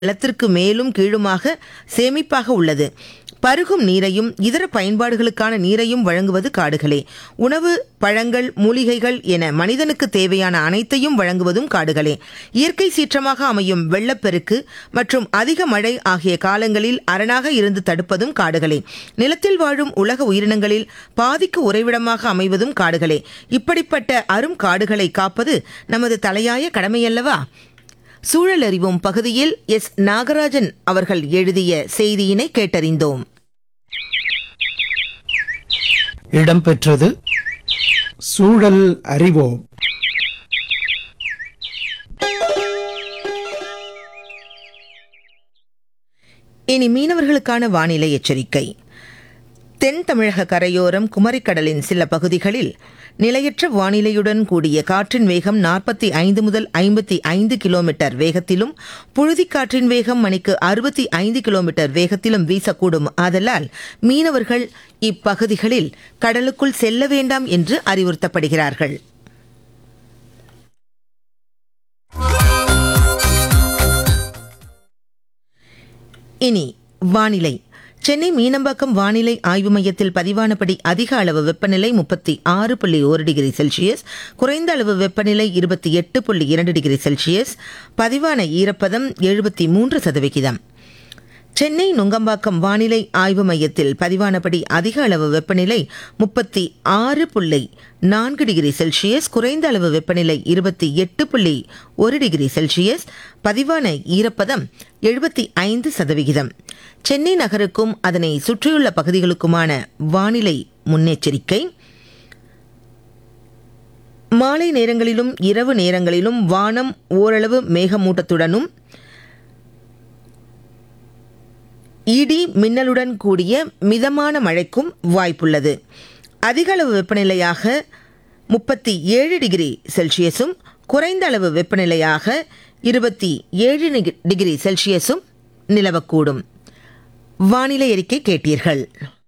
நிலத்திற்கு மேலும் கீழுமாக சேமிப்பாக உள்ளது பருகும் நீரையும் இதர பயன்பாடுகளுக்கான நீரையும் வழங்குவது காடுகளே உணவு பழங்கள் மூலிகைகள் என மனிதனுக்கு தேவையான அனைத்தையும் வழங்குவதும் காடுகளே இயற்கை சீற்றமாக அமையும் வெள்ளப்பெருக்கு மற்றும் அதிக மழை ஆகிய காலங்களில் அரணாக இருந்து தடுப்பதும் காடுகளே நிலத்தில் வாழும் உலக உயிரினங்களில் பாதிக்கு உறைவிடமாக அமைவதும் காடுகளே இப்படிப்பட்ட அரும் காடுகளை காப்பது நமது தலையாய கடமையல்லவா சூழல் அறிவோம் பகுதியில் எஸ் நாகராஜன் அவர்கள் எழுதிய செய்தியினை கேட்டறிந்தோம் இடம்பெற்றது சூழல் அறிவோம் இனி மீனவர்களுக்கான வானிலை எச்சரிக்கை தென் தமிழக கரையோரம் குமரிக்கடலின் சில பகுதிகளில் நிலையற்ற வானிலையுடன் கூடிய காற்றின் வேகம் நாற்பத்தி ஐந்து முதல் ஐம்பத்தி ஐந்து கிலோமீட்டர் வேகத்திலும் புழுதிக்காற்றின் வேகம் மணிக்கு அறுபத்தி ஐந்து கிலோமீட்டர் வேகத்திலும் வீசக்கூடும் ஆதலால் மீனவர்கள் இப்பகுதிகளில் கடலுக்குள் செல்ல வேண்டாம் என்று அறிவுறுத்தப்படுகிறார்கள் இனி வானிலை சென்னை மீனம்பாக்கம் வானிலை ஆய்வு மையத்தில் பதிவானபடி அதிக அளவு வெப்பநிலை முப்பத்தி ஆறு புள்ளி ஒரு டிகிரி செல்சியஸ் குறைந்த அளவு வெப்பநிலை இருபத்தி எட்டு புள்ளி இரண்டு டிகிரி செல்சியஸ் பதிவான ஈரப்பதம் எழுபத்தி மூன்று சதவிகிதம் சென்னை நுங்கம்பாக்கம் வானிலை ஆய்வு மையத்தில் பதிவானபடி அதிக அளவு வெப்பநிலை முப்பத்தி ஆறு புள்ளி நான்கு டிகிரி செல்சியஸ் குறைந்த அளவு வெப்பநிலை இருபத்தி எட்டு புள்ளி ஒரு டிகிரி செல்சியஸ் பதிவான ஈரப்பதம் எழுபத்தி ஐந்து சதவிகிதம் சென்னை நகருக்கும் அதனை சுற்றியுள்ள பகுதிகளுக்குமான வானிலை முன்னெச்சரிக்கை மாலை நேரங்களிலும் இரவு நேரங்களிலும் வானம் ஓரளவு மேகமூட்டத்துடனும் இடி மின்னலுடன் கூடிய மிதமான மழைக்கும் வாய்ப்புள்ளது அதிக அளவு வெப்பநிலையாக முப்பத்தி ஏழு டிகிரி செல்சியஸும் குறைந்த அளவு வெப்பநிலையாக இருபத்தி ஏழு டிகிரி செல்சியஸும் நிலவக்கூடும் வானிலை அறிக்கை கேட்டீர்கள்